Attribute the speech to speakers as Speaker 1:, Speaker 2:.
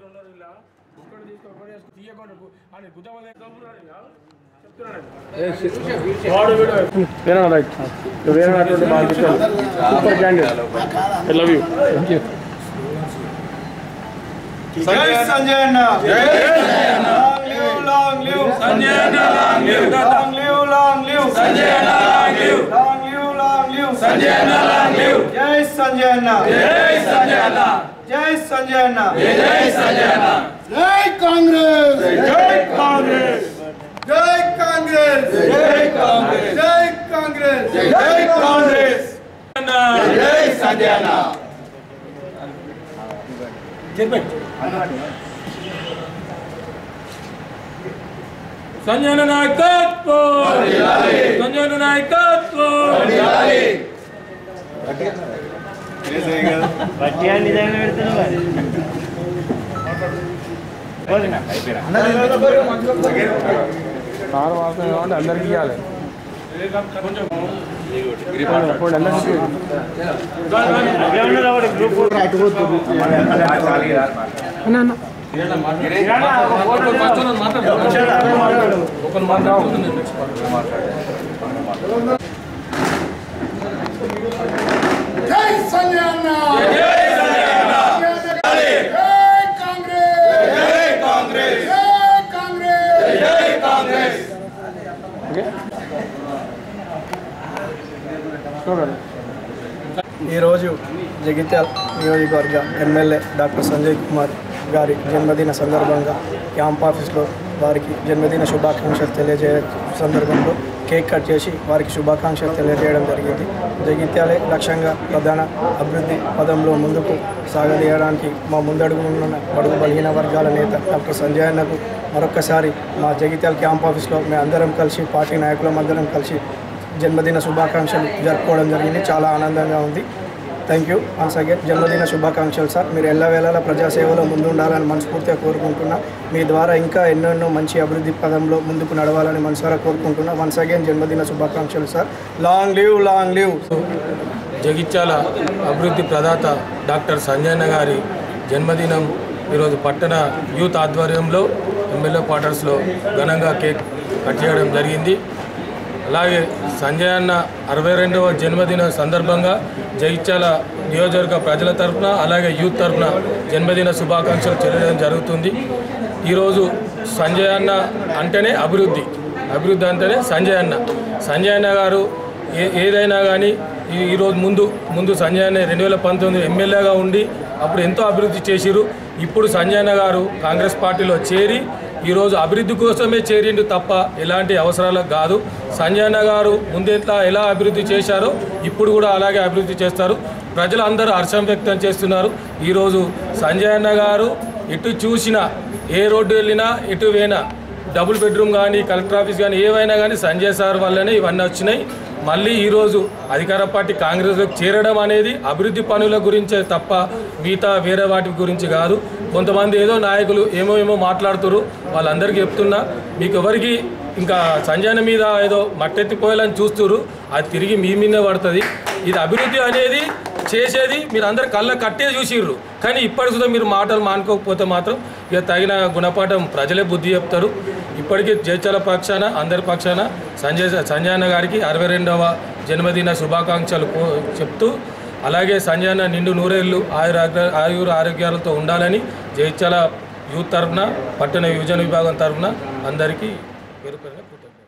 Speaker 1: ఉన్నారు ఇలా ఒక్కడు తీసుకో ఒకటి వేసుకో తీయకుండా గు- అని గుద్దమని చంపుతున్నాడు ఇలా. చెప్తున్నాడు వాడు వీడు వేరే రైట్ వేరే అటువంటి బాగా super candidate I love you thank you
Speaker 2: జై సంజయ్ అన్న లాంగ్ లివ్ సంజయ్ అన్న long live long live long live Sanjay అన్న long live long live long live Sanjay అన్న లాంగ్ లివ్ జై సంజయ్ అన్న జై సంజయ్ అన్న జై సంజయ్ అన్న జై సంజయ్ అన్న
Speaker 3: జై కాంగ్రెస్
Speaker 2: జై కాంగ్రెస్
Speaker 3: జై కాంగ్రెస్
Speaker 2: జై కాంగ్రెస్
Speaker 3: జై కాంగ్రెస్
Speaker 2: జై కాంగ్రెస్
Speaker 3: జై సంజయ్ అన్న
Speaker 1: సంజయ్ నాయకత్వం సంజయ్ నాయకత్వం కారు వాసన కాబట్టి అందరికి ఇవ్వాలి కొంచెం అందరికి అన్న అన్న ఒకరు మాట్లాడుతుంది
Speaker 3: జై సంజయ్ అన్న జై కాంగ్రెస్
Speaker 2: జై కాంగ్రెస్
Speaker 3: జై కాంగ్రెస్
Speaker 2: జై కాంగ్రెస్
Speaker 1: చూడండి
Speaker 4: ఈరోజు జగిత్యాల నియోజకవర్గ ఎమ్మెల్యే డాక్టర్ సంజయ్ కుమార్ గారి జన్మదిన సందర్భంగా క్యాంప్ ఆఫీస్లో వారికి జన్మదిన శుభాకాంక్షలు తెలియజేయ సందర్భంలో కేక్ కట్ చేసి వారికి శుభాకాంక్షలు తెలియజేయడం జరిగింది జగిత్యాలే లక్ష్యంగా ప్రధాన అభివృద్ధి పదంలో ముందుకు సాగదీయడానికి మా ముందడుగు ఉన్న బడుగు బలహీన వర్గాల నేత డాక్టర్ సంజయ్ అన్నకు మరొక్కసారి మా జగిత్యాల క్యాంప్ ఆఫీస్లో మేము అందరం కలిసి పార్టీ నాయకులం అందరం కలిసి జన్మదిన శుభాకాంక్షలు జరుపుకోవడం జరిగింది చాలా ఆనందంగా ఉంది థ్యాంక్ యూ వన్స్ అగైన్ జన్మదిన శుభాకాంక్షలు సార్ మీరు ఎల్లవేళలా ప్రజాసేవలో ముందుండాలని మనస్ఫూర్తిగా కోరుకుంటున్నా మీ ద్వారా ఇంకా ఎన్నో ఎన్నో మంచి అభివృద్ధి పదంలో ముందుకు నడవాలని మనసారా కోరుకుంటున్నా వన్స్ అగైన్ జన్మదిన శుభాకాంక్షలు sir long live long live
Speaker 1: Jagtial అభివృద్ధి ప్రదాత డాక్టర్ సంజయన్న గారి జన్మదినం ఈరోజు పట్టణ యూత్ ఆధ్వర్యంలో ఎమ్మెల్యే క్వార్టర్స్లో ఘనంగా కేక్ కట్ చేయడం జరిగింది అలాగే సంజయ్ అన్న అరవై రెండవ జన్మదిన సందర్భంగా జగిత్యాల నియోజకవర్గ ప్రజల తరఫున అలాగే యూత్ తరఫున జన్మదిన శుభాకాంక్షలు తెలియడం జరుగుతుంది ఈరోజు సంజయ్ అన్న అంటేనే అభివృద్ధి అభివృద్ధి అంటేనే సంజయ్ అన్న సంజయ్ అన్న గారు ఏ ఏదైనా కానీ ఈ ఈరోజు ముందు ముందు సంజయ్ అన్న రెండు వేల పంతొమ్మిది ఎమ్మెల్యేగా ఉండి అప్పుడు ఎంతో అభివృద్ధి చేసిరు ఇప్పుడు సంజయ్ అన్న గారు కాంగ్రెస్ పార్టీలో చేరి ఈరోజు అభివృద్ధి కోసమే చేరిండు తప్ప ఎలాంటి అవసరాలకు కాదు సంజయ్ అన్న గారు ముందెట్లా ఎలా అభివృద్ధి చేశారో ఇప్పుడు కూడా అలాగే అభివృద్ధి చేస్తారు ప్రజలు అందరూ హర్షం వ్యక్తం చేస్తున్నారు ఈరోజు సంజయ్ అన్న గారు ఎటు చూసినా ఏ రోడ్డు వెళ్ళినా ఎటు పోయినా డబుల్ బెడ్రూమ్ కానీ కలెక్టర్ ఆఫీస్ కానీ ఏవైనా కానీ సంజయ్ సార్ వల్లనే ఇవన్నీ వచ్చినాయి మళ్ళీ ఈరోజు అధికార పార్టీ కాంగ్రెస్లోకి చేరడం అనేది అభివృద్ధి పనుల గురించే తప్ప మిగతా వేరే వాటి గురించి కాదు కొంతమంది ఏదో నాయకులు ఏమో ఏమో మాట్లాడుతున్నారు వాళ్ళందరికీ చెప్తున్నా మీకు ఎవరికి ఇంకా సంజయన మీద ఏదో మట్టెత్తిపోయాలని చూస్తున్నారు అది తిరిగి మీ మీదే పడుతుంది ఇది అభివృద్ధి అనేది చేసేది మీరు అందరు కళ్ళ కట్టే చూసిర్రు కానీ ఇప్పటి సుధా మీరు మాటలు మానుకోకపోతే మాత్రం ఇక తగిన గుణపాఠం ప్రజలే బుద్ధి చెప్తారు ఇప్పటికీ జయచల పక్షాన అందరి పక్షాన సంజయ్ సంజయ్ అన్న గారికి అరవై రెండవ జన్మదిన శుభాకాంక్షలు కో- చెప్తూ అలాగే సంజయ్ అన్న నిండు నూరేళ్ళు ఆయుర ఆయుర ఆరోగ్యాలతో ఉండాలని జయచల యూత్ తరఫున పట్టణ యువజన విభాగం తరఫున అందరికీ పేరు పేరున కృతజ్ఞతలు